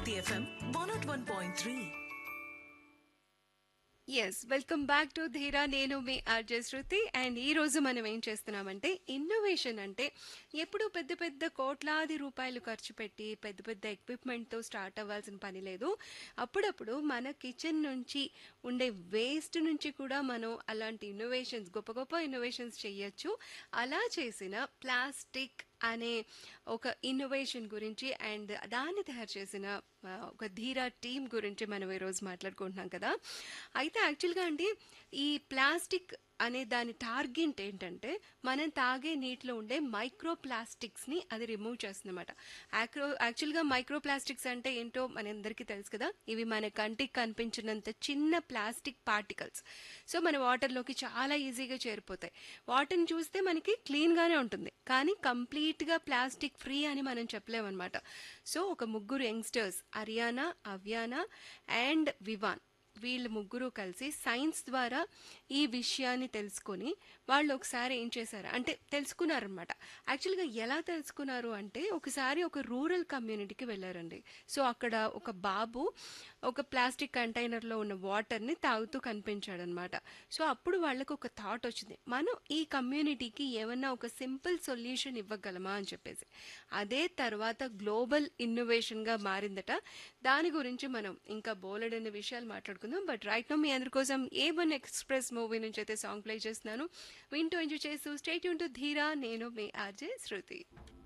Hit FM 101.3. Yes welcome back to Dheera నేను మీ RJ Shruti and ఈ రోజు మనం ఏం చేస్తున్నామంటే ఇన్నోవేషన్ అంటే ఎప్పుడు పెద్ద పెద్ద కోట్లాది రూపాయలు ఖర్చు పెట్టి పెద్ద పెద్ద ఎక్విప్మెంట్తో స్టార్ట్ అవ్వాల్సిన పని లేదు అప్పుడప్పుడు మన కిచెన్ నుంచి ఉండే వేస్ట్ నుంచి కూడా మనం అలాంటి ఇన్నోవేషన్స్ గొప్ప గొప్ప ఇన్నోవేషన్స్ చేయొచ్చు అలా చేసిన ప్లాస్టిక్ అనే ఒక ఇన్నోవేషన్ గురించి అండ్ దాన్ని తయారు చేసిన ఆ, ఒక ధీరా టీం గురించి మనం ఈరోజు మాట్లాడుకుంటున్నాం కదా అయితే యాక్చువల్గా అండి ఈ ప్లాస్టిక్ అనే దాని టార్గెట్ ఏంటంటే మనం తాగే నీటిలో ఉండే మైక్రో ప్లాస్టిక్స్ని అది రిమూవ్ చేస్తుందన్నమాట యాక్రో యాక్చువల్గా మైక్రో ప్లాస్టిక్స్ అంటే ఏంటో మనందరికీ తెలుసు కదా ఇవి మన కంటికి కనిపించినంత చిన్న ప్లాస్టిక్ పార్టికల్స్ సో మన వాటర్లోకి చాలా ఈజీగా చేరిపోతాయి వాటర్ని చూస్తే మనకి క్లీన్గానే ఉంటుంది కానీ కంప్లీట్గా ప్లాస్టిక్ ఫ్రీ అని మనం చెప్పలేమన్నమాట సో ఒక ముగ్గురు youngsters Ariana Avyana and Vivaan వీళ్ళు ముగ్గురు కలిసి సైన్స్ ద్వారా ఈ విషయాన్ని తెలుసుకొని వాళ్ళు ఒకసారి ఏం చేశారు అంటే తెలుసుకున్నారనమాట యాక్చువల్గా ఎలా తెలుసుకున్నారు అంటే ఒకసారి ఒక రూరల్ కమ్యూనిటీకి వెళ్ళారండి సో అక్కడ ఒక బాబు ఒక ప్లాస్టిక్ కంటైనర్లో ఉన్న వాటర్ని తాగుతూ కనిపించాడనమాట సో అప్పుడు వాళ్ళకు ఒక థాట్ వచ్చింది మనం ఈ కమ్యూనిటీకి ఏమన్నా ఒక సింపుల్ సొల్యూషన్ ఇవ్వగలమా అని చెప్పేసి అదే తర్వాత గ్లోబల్ ఇన్నోవేషన్గా మారిందట దాని గురించి మనం ఇంకా బోలెడన్ని విషయాలు మాట్లాడుకుందాం బట్ రైట్ నో మీ అందరి కోసం ఏ వన్ ఎక్స్ప్రెస్ మూవీ నుంచి అయితే సాంగ్ ప్లే చేస్తున్నాను వింటూ ఎంజాయ్ చేస్తూ స్టేట్ యూన్ టు ధీరా నేను మీ ఆర్జే శృతి